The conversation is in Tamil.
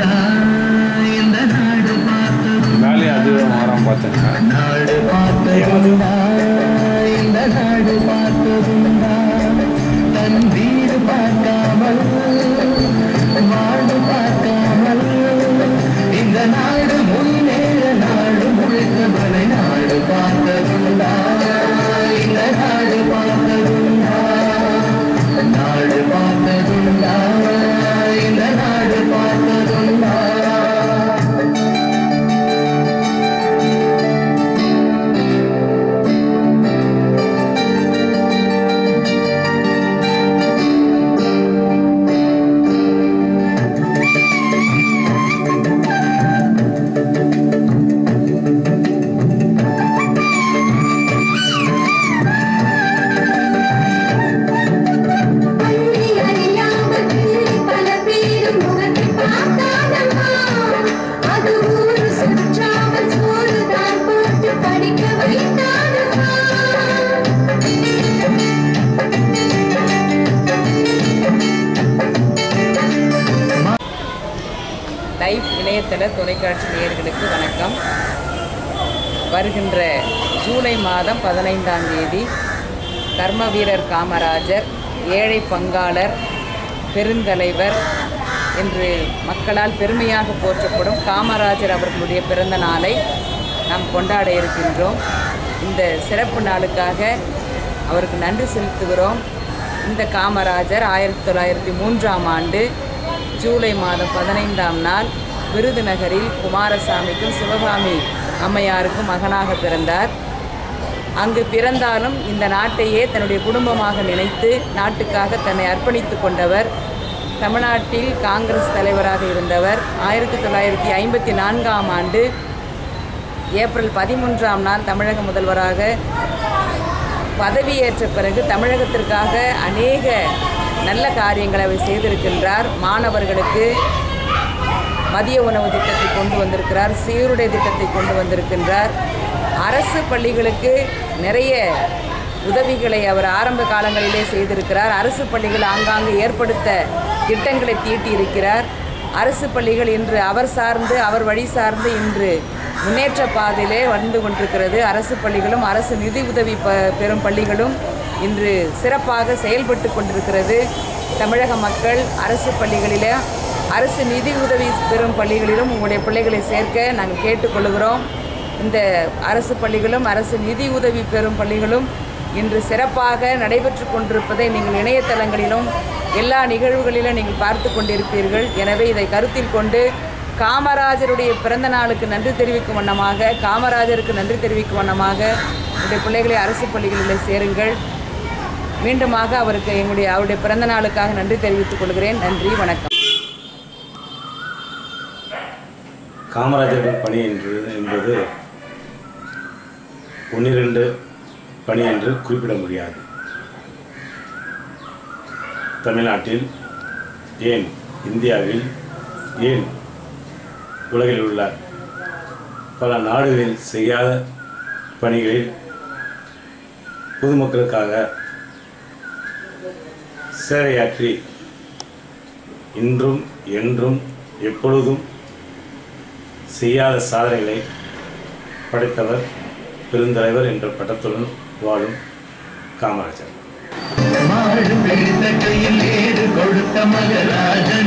பார்த்ததுண்டா இந்த நாடு பார்த்ததுண்டா வேலையை அது வாரம் பார்த்தேங்க நாடு பார்த்ததுண்டா இந்த நாடு பார்த்ததுண்டா தன் வீடு பார்க்காமல் நாடு பார்க்காமல் இந்த நாடு முன்னேற நாடு முழுக்கவனை நாடு பார்த்ததுண்டா இந்த நாடு பார்த்ததுண்டா நாடு பார்த்ததுண்டா இந்த நாடு பார்த்ததுண்டா பள்ளி அறியாமல் பல பேரும் முகத்தை பார்த்தானம்மா அது ஊரு சுற்றாமல் சோறுதான் போட்டு படிக்க வைத்தானம்மா லைஃப் இணையதள தொலைக்காட்சி நேயர்களுக்கு வணக்கம் வருகின்ற ஜூலை மாதம் பதினைந்தாம் தேதி கர்ம வீரர் காமராஜர் ஏழை பங்காளர் பெருந்தலைவர் என்று மக்களால் பெருமையாக போற்றப்படும் காமராஜர் அவர்களுடைய பிறந்த நாளை நாம் கொண்டாட இருக்கின்றோம் இந்த சிறப்பு நாளுக்காக அவருக்கு நன்றி செலுத்துகிறோம் இந்த காமராஜர் ஆயிரத்தி தொள்ளாயிரத்தி மூன்றாம் ஆண்டு ஜூலை மாதம் பதினைந்தாம் நாள் விருதுநகரில் குமாரசாமிக்கும் சிவகாமி அம்மையாருக்கும் மகனாக பிறந்தார் அங்கு பிறந்தாலும் இந்த நாட்டையே தன்னுடைய குடும்பமாக நினைத்து நாட்டுக்காக தன்னை அர்ப்பணித்து கொண்டவர் தமிழ்நாட்டில் காங்கிரஸ் தலைவராக இருந்தவர் ஆயிரத்தி தொள்ளாயிரத்தி ஐம்பத்தி நான்காம் ஆண்டு ஏப்ரல் பதிமூன்றாம் நாள் தமிழக முதல்வராக பதவியேற்ற பிறகு தமிழகத்திற்காக அநேக நல்ல காரியங்களை அவர் செய்திருக்கின்றார் மாணவர்களுக்கு மதிய உணவு திட்டத்தை கொண்டு வந்திருக்கிறார் சீருடை திட்டத்தை கொண்டு வந்திருக்கின்றார் அரசு பள்ளிகளுக்கு நிறைய உதவிகளை அவர் ஆரம்ப காலங்களிலே செய்திருக்கிறார் அரசு பள்ளிகள் ஆங்காங்கு ஏற்படுத்த திட்டங்களை தீட்டியிருக்கிறார் அரசு பள்ளிகள் இன்று அவர் சார்ந்து அவர் வழி சார்ந்து இன்று முன்னேற்ற பாதையிலே வந்து கொண்டிருக்கிறது அரசு பள்ளிகளும் அரசு நிதி உதவி ப பெறும் பள்ளிகளும் இன்று சிறப்பாக செயல்பட்டு கொண்டிருக்கிறது தமிழக மக்கள் அரசு பள்ளிகளிலே அரசு நிதி உதவி பெறும் பள்ளிகளிலும் உங்களுடைய பிள்ளைகளை சேர்க்க நாங்கள் கேட்டுக்கொள்கிறோம் இந்த அரசு பள்ளிகளும் அரசு நிதி உதவி பெறும் பள்ளிகளும் இன்று சிறப்பாக நடைபெற்று கொண்டிருப்பதை நீங்கள் இணையதளங்களிலும் எல்லா நிகழ்வுகளிலும் நீங்கள் பார்த்து கொண்டிருப்பீர்கள் எனவே இதை கருத்தில் கொண்டு காமராஜருடைய பிறந்த நாளுக்கு நன்றி தெரிவிக்கும் வண்ணமாக காமராஜருக்கு நன்றி தெரிவிக்கும் வண்ணமாக உங்களுடைய பிள்ளைகளை அரசு பள்ளிகளில் சேருங்கள் மீண்டுமாக அவருக்கு எங்களுடைய அவருடைய பிறந்த நாளுக்காக நன்றி தெரிவித்துக் கொள்கிறேன் நன்றி வணக்கம் காமராஜர்கள் பணி என்று என்பது ஒன்னிரண்டு பணி என்று குறிப்பிட முடியாது தமிழ்நாட்டில் ஏன் இந்தியாவில் ஏன் உலகில் உள்ள பல நாடுகளில் செய்யாத பணிகளில் பொதுமக்களுக்காக சேவையாற்றி இன்றும் என்றும் எப்பொழுதும் செய்யாத சாதனைகளை படைத்தவர் பெருந்தலைவர் என்ற பட்டத்துடன் வாழும் காமராஜர் மாடு பிடித்த கையில் ஏறு கொடுத்த மகராஜ